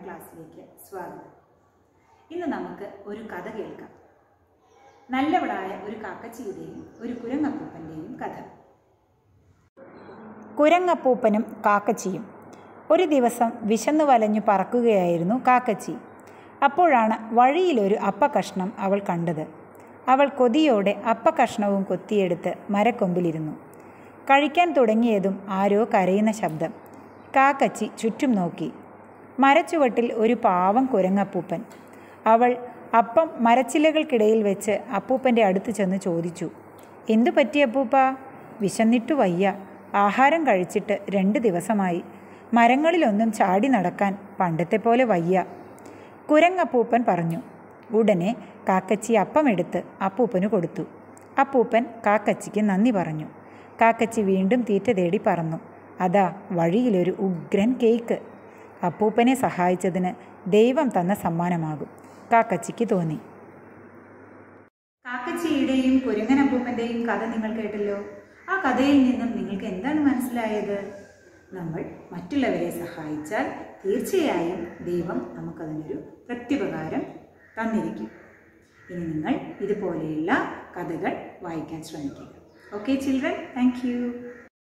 ക്ലാസ്സിലേക്ക് സ്വാഗതം ഇന്ന് നമുക്ക് ഒരു കഥ കേൾക്കാം നല്ലവളായ ഒരു കാക്കച്ചിയുടെയും ഒരു കുരങ്ങപ്പൂപ്പൻ്റെയും കഥ കുരങ്ങപ്പൂപ്പനും കാക്കച്ചിയും ഒരു ദിവസം വിശന്നു വലഞ്ഞു പറക്കുകയായിരുന്നു കാക്കച്ചി അപ്പോഴാണ് വഴിയിലൊരു അപ്പക്കഷ്ണം അവൾ കണ്ടത് അവൾ കൊതിയോടെ അപ്പക്കഷ്ണവും കൊത്തിയെടുത്ത് മരക്കൊമ്പിലിരുന്നു കഴിക്കാൻ തുടങ്ങിയതും ആരോ കരയുന്ന ശബ്ദം കാക്കച്ചി ചുറ്റും നോക്കി മരച്ചുവട്ടിൽ ഒരു പാവം കുരങ്ങപ്പൂപ്പൻ അവൾ അപ്പം മരച്ചില്ലകൾക്കിടയിൽ വെച്ച് അപ്പൂപ്പൻ്റെ അടുത്ത് ചെന്ന് ചോദിച്ചു എന്തു പറ്റി അപ്പൂപ്പ വിശന്നിട്ടു വയ്യ ആഹാരം കഴിച്ചിട്ട് രണ്ട് ദിവസമായി മരങ്ങളിലൊന്നും ചാടി നടക്കാൻ പണ്ടത്തെ പോലെ വയ്യ കുരങ്ങപ്പൂപ്പൻ പറഞ്ഞു ഉടനെ കാക്കച്ചി അപ്പമെടുത്ത് അപ്പൂപ്പന് കൊടുത്തു അപ്പൂപ്പൻ കാക്കച്ചിക്ക് നന്ദി പറഞ്ഞു കാക്കച്ചി വീണ്ടും തീറ്റ തേടി പറന്നു അതാ വഴിയിലൊരു ഉഗ്രൻ കേക്ക് അപ്പൂപ്പനെ സഹായിച്ചതിന് ദൈവം തന്ന സമ്മാനമാകും കാക്കച്ചിക്ക് തോന്നി കാക്കച്ചിയുടെയും കുരങ്ങനപ്പൂപ്പൻ്റെയും കഥ നിങ്ങൾ കേട്ടല്ലോ ആ കഥയിൽ നിന്നും നിങ്ങൾക്ക് എന്താണ് മനസ്സിലായത് നമ്മൾ മറ്റുള്ളവരെ സഹായിച്ചാൽ തീർച്ചയായും ദൈവം നമുക്കതിനൊരു പ്രത്യുപകാരം തന്നിരിക്കും ഇനി നിങ്ങൾ ഇതുപോലെയുള്ള കഥകൾ വായിക്കാൻ ശ്രമിക്കുക ഓക്കെ ചിൽഡ്രൻ താങ്ക്